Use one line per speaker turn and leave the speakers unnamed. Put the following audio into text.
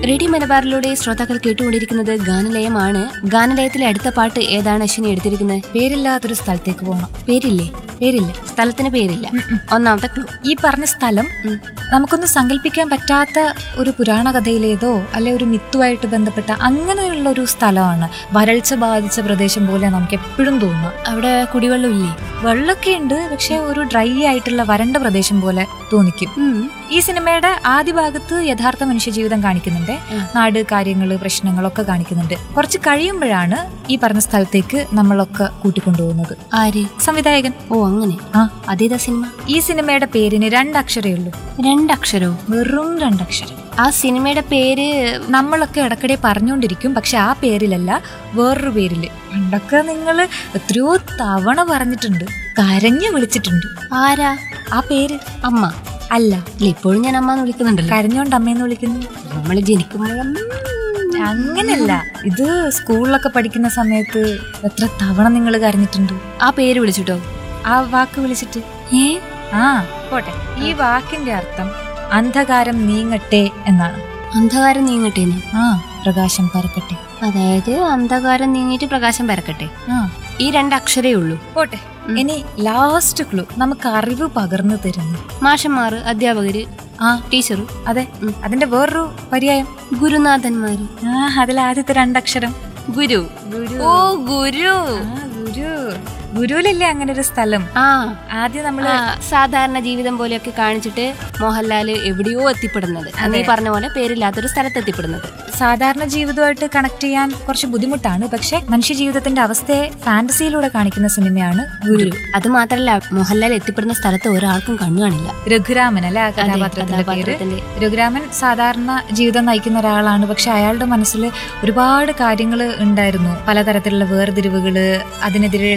Radio മലബാറിലൂടെ ശ്രോതാക്കൾ കേട്ടുകൊണ്ടിരിക്കുന്നത് ഗാനലയമാണ് ഗാനലയത്തിലെ അടുത്ത പാട്ട് ഏതാണ് അശ്വിനി എടുത്തിരിക്കുന്നത്
പേരില്ലാത്തൊരു സ്ഥലത്തേക്ക് പോകണം
പേരില്ലേ
പേരില്ല
സ്ഥലത്തിന് പേരില്ല ഒന്നാമത്തെ ക്ലൂ
ഈ പറഞ്ഞ സ്ഥലം നമുക്കൊന്ന് സങ്കല്പിക്കാൻ പറ്റാത്ത ഒരു പുരാണ കഥയിലേതോ അല്ലെ ഒരു മിത്തുമായിട്ട് ബന്ധപ്പെട്ട അങ്ങനെയുള്ള ഒരു സ്ഥലമാണ് വരൾച്ച ബാധിച്ച പ്രദേശം പോലെ നമുക്ക് എപ്പോഴും തോന്നുക
അവിടെ കുടിവെള്ളം ഇല്ലേ
വെള്ളമൊക്കെ ഉണ്ട് പക്ഷെ ഒരു ഡ്രൈ ആയിട്ടുള്ള വരണ്ട പ്രദേശം പോലെ തോന്നിക്കും
ഉം.
ഈ സിനിമയുടെ ആദ്യ ഭാഗത്ത് യഥാർത്ഥ മനുഷ്യജീവിതം കാണിക്കുന്നുണ്ട്
ആ.
നാട് കാര്യങ്ങള് പ്രശ്നങ്ങളൊക്കെ കാണിക്കുന്നുണ്ട് കുറച്ച് കഴിയുമ്പോഴാണ് ഈ പറഞ്ഞ സ്ഥലത്തേക്ക് നമ്മളൊക്കെ കൂട്ടിക്കൊണ്ടുപോകുന്നത്
ആര്
സംവിധായകൻ
ഓ അങ്ങനെ
ആ
അതേതാ സിനിമ
ഈ സിനിമയുടെ പേരിന് രണ്ടക്ഷരേ ഉള്ളൂ
രണ്ടക്ഷരോ
വെറും രണ്ടക്ഷരം
ആ സിനിമയുടെ പേര്
നമ്മളൊക്കെ ഇടയ്ക്കിടെ പറഞ്ഞുകൊണ്ടിരിക്കും പക്ഷെ ആ പേരിലല്ല വേറൊരു പേരില് പണ്ടൊക്കെ നിങ്ങൾ എത്രയോ തവണ പറഞ്ഞിട്ടുണ്ട് കരഞ്ഞു വിളിച്ചിട്ടുണ്ട്
ആരാ
ആ പേര്
അമ്മ
അല്ല
അല്ല ഇപ്പോഴും ഞാൻ അമ്മ എന്ന് വിളിക്കുന്നുണ്ടല്ലോ
കരഞ്ഞോണ്ട് അമ്മയെന്ന് വിളിക്കുന്നു
നമ്മൾ ജനിക്കുമ്പോഴും
അങ്ങനല്ല ഇത് സ്കൂളിലൊക്കെ പഠിക്കുന്ന സമയത്ത് എത്ര തവണ നിങ്ങൾ കരഞ്ഞിട്ടുണ്ട്
ആ പേര് വിളിച്ചിട്ടോ
ആ വാക്ക് വിളിച്ചിട്ട്
ഏ
ആ പോട്ടെ ഈ വാക്കിന്റെ അർത്ഥം അന്ധകാരം നീങ്ങട്ടെ എന്നാണ്
അന്ധകാരം നീങ്ങട്ടേന്ന്
ആ പ്രകാശം പരക്കട്ടെ
അതായത് അന്ധകാരം നീങ്ങിയിട്ട് പ്രകാശം പരക്കട്ടെ
ആ
ഈ രണ്ടക്ഷരേ ഉള്ളൂ
പോട്ടെ ഇനി ലാസ്റ്റ് ക്ലൂ നമുക്ക് അറിവ് പകർന്നു തരുന്നു
മാഷന്മാർ അധ്യാപകര്
ആ
ടീച്ചർ
അതെ അതിന്റെ വേറൊരു പര്യായം
ഗുരുനാഥന്മാര്
ആ അതിൽ ആദ്യത്തെ രണ്ടക്ഷരം
ഗുരു
ഗുരു
ഓ ഗുരു
ആ ഗുരു ഗുരുവിലല്ലേ അങ്ങനെ ഒരു സ്ഥലം
ആ
ആദ്യം നമ്മള്
ആ, സാധാരണ ജീവിതം പോലെയൊക്കെ കാണിച്ചിട്ട് മോഹൻലാൽ എവിടെയോ എത്തിപ്പെടുന്നത് അന്ന് ഈ പറഞ്ഞ പോലെ പേരില്ലാത്തൊരു സ്ഥലത്ത് എത്തിപ്പെടുന്നത്
സാധാരണ ജീവിതമായിട്ട് കണക്ട് ചെയ്യാൻ കുറച്ച് ബുദ്ധിമുട്ടാണ് പക്ഷെ മനുഷ്യ ജീവിതത്തിന്റെ അവസ്ഥയെ ഫാന്റസിയിലൂടെ കാണിക്കുന്ന സിനിമയാണ് ഗുരു
അത് മാത്രല്ല മോഹൻലാൽ എത്തിപ്പെടുന്ന സ്ഥലത്ത് ഒരാൾക്കും കണ്ണു കാണില്ല
രഘുരാമൻ അല്ലെ ആ കഥാപാത്രത്തിന്റെ പേര്
കഥാപാത്രത്തിന്റെ
രഘുരാമൻ സാധാരണ ജീവിതം നയിക്കുന്ന ഒരാളാണ് പക്ഷെ അയാളുടെ മനസ്സിൽ ഒരുപാട് കാര്യങ്ങൾ ഉണ്ടായിരുന്നു പലതരത്തിലുള്ള വേർതിരിവുകള് അതിനെതിരെ